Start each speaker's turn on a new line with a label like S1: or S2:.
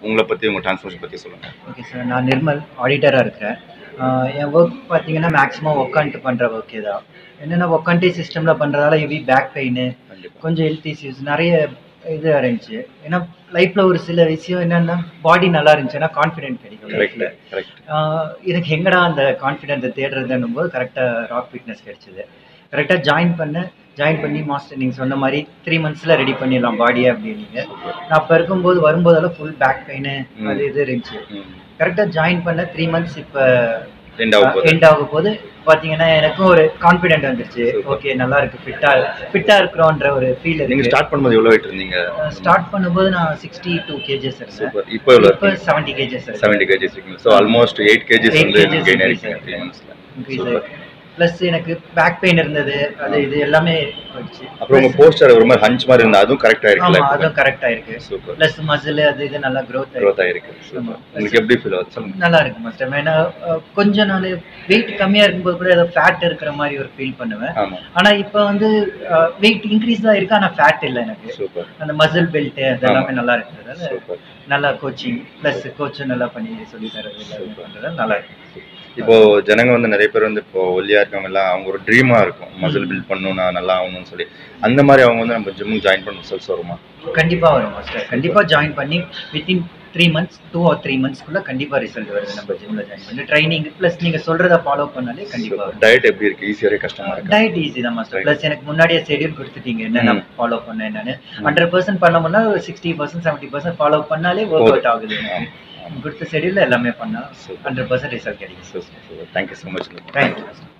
S1: உங்களை பற்றி உங்கள் டிரான்ஸ்ஃபர்மேஷன் பற்றி சொல்லுங்கள்
S2: ஓகே சார் நான் நிர்மல் ஆடிட்டராக இருக்கிறேன் ஆஹ் என் ஒர்க் பார்த்தீங்கன்னா மேக்ஸிமம் உட்காந்துட்டு பண்ணுற ஒர்க்கே தான் என்னென்னா உட்காந்துட்டே சிஸ்டமில் பண்ணுறதால ஹெவி பேக் பெயின்
S1: கண்டிப்பாக
S2: கொஞ்சம் ஹெல்த் இஷ்யூஸ் நிறைய இது இருந்துச்சு ஏன்னா லைஃப்பில் ஒரு சில விஷயம் என்னென்னா பாடி நல்லா இருந்துச்சுன்னா கான்ஃபிடென்ட் கிடைக்கும்
S1: கரெக்ட்
S2: லைஃப்பில்
S1: கரெக்ட்
S2: எனக்கு எங்கடா அந்த கான்ஃபிடென்ட்டை தேடுறதுன்னும் போது கரெக்டாக ராக் ஃபிட்னஸ் கிடைச்சிது கரெக்டாக ஜாயின் பண்ண ஜாயின் பண்ணி மாஸ்டர் நீங்கள் சொன்ன மாதிரி த்ரீ மந்த்ஸில் ரெடி பண்ணிடலாம் பாடியை அப்படின்னீங்க நான் அப்போ இருக்கும்போது வரும்போதெல்லாம் ஃபுல் பேக் பெயின்
S1: ம்.
S2: அது இது இருந்துச்சு கரெக்டாக ஜாயின் பண்ண த்ரீ மந்த்ஸ் இப்போ
S1: ரெண்டாவது போகுது
S2: எண்ட் ஆக போது பார்த்தீங்கன்னா எனக்கும் ஒரு கான்ஃபிடென்ட் வந்துருச்சு
S1: Super.
S2: ஓகே நல்லா இருக்கு ஃபிட்டாக ஃபிட்டாக இருக்கிறோன்ற ஒரு ஃபீல்
S1: நீங்கள்
S2: இருக்கு
S1: ஸ்டார்ட் பண்ணும்போது எவ்வளோ வெயிட் இருந்தீங்க
S2: ஸ்டார்ட் பண்ணும்போது நான் சிக்ஸ்டி டூ கேஜஸ் இருந்தேன்
S1: சூப்பர் இப்போ எவ்வளோ
S2: இப்போ செவன்ட்டி கேஜஸ்
S1: செவன்ட்டி கேஜிஸ் இருக்கீங்க so almost eight kgs
S2: Eight
S1: வந்து
S2: kgs
S1: கெயின்
S2: increase
S1: ஆயிருக்கீங்க த்ரீ
S2: ஆயிருக்கு.
S1: மந்த்ஸில்
S2: இன்க்ரீஸ்
S1: Super.
S2: ஆயிருக்கு ப்ளஸ் எனக்கு பேக் பெயின் இருந்தது அது இது எல்லாமே போயிடுச்சு
S1: அப்புறம் உங்கள் போஸ்டர் ஒரு மாதிரி ஹஞ்ச் மாதிரி இருந்தால் அதுவும் கரெக்டாக
S2: ஆமா
S1: இருக்குல்ல
S2: அதுவும் கரெக்ட் ஆயிருக்கு
S1: சூப்பர்
S2: ப்ளஸ் மசில் அது இது நல்லா க்ரோத்
S1: க்ரோத்
S2: ஆயிருக்கு
S1: ஆயிருக்கு
S2: ஆமா.
S1: சூப்பர் உங்களுக்கு எப்படி ஃபீல் ஆகுது சொல்லுங்க
S2: நல்லா இருக்கு மாஸ்டர் ஏன்னா அஹ், கொஞ்சம் நான் வெயிட் கம்மியா இருக்கும்போது கூட ஏதோ ஃபேட் இருக்கிற மாதிரி ஒரு ஃபீல் பண்ணுவேன்
S1: ஆமாம்
S2: ஆனா இப்போ வந்து வெயிட் இன்க்ரீஸ் தான் இருக்கு ஆனா ஃபேட் இல்லை எனக்கு
S1: சூப்பர்
S2: அந்த மசில் பெல்ட் அது எல்லாமே நல்லா இருக்கிறதால
S1: சூப்பர்
S2: நல்லா கோச்சிங் ப்ளஸ் கோச்சும் நல்லா பண்ணி சொல்லி தரது எல்லாமே பண்றதால நல்லா இருக்கு
S1: இப்போ ஜனங்க வந்து நிறைய பேர் வந்து இப்போ ஒல்லியா இருக்கவங்க எல்லாம் அவங்க ஒரு ட்ரீமா இருக்கும் மசில் பில்ட் பண்ணணும்னா நல்லா ஆகணும்னு சொல்லி அந்த மாதிரி அவங்க வந்து நம்ம ஜிம்முக்கு ஜாயின் பண்ண ரிசல்ட்ஸ் வருமா
S2: கண்டிப்பா வரும் மாஸ்டர் கண்டிப்பா ஜாயின் பண்ணி within three months two or three மந்த்ஸ்க்குள்ள கண்டிப்பா ரிசல்ட் வருது நம்ம ஜிம்ல ஜாயின் பண்ணி ட்ரைனிங் ப்ளஸ் நீங்க சொல்றத ஃபாலோ பண்ணாலே கண்டிப்பா வரும்
S1: டயட் எப்படி இருக்கு ஈஸியாவே கஷ்டமா இருக்கு
S2: டயட் ஈஸி தான் மாஸ்டர்
S1: Right.
S2: ப்ளஸ் எனக்கு முன்னாடியே ஷெடியூல் கொடுத்துட்டீங்க என்னென்ன
S1: ம்.
S2: ஃபாலோ பண்ண என்னன்னு ஹண்ட்ரட் பர்சன்ட் பண்ணோம்னா ஒரு sixty percent seventy percent follow பண்ணாலே ஒர்க்
S1: போதும்.
S2: அவுட் ஆகுது எனக்கு. கொடுத்த ஷெடியூல்ல எல்லாமே பண்ணா
S1: Super.
S2: ஹண்ட்ரட் பர்சன்ட் ரிசல்ட் கிடைக்கும்
S1: தேங்க்யூ ஸோ மச்
S2: தேங்க்யூ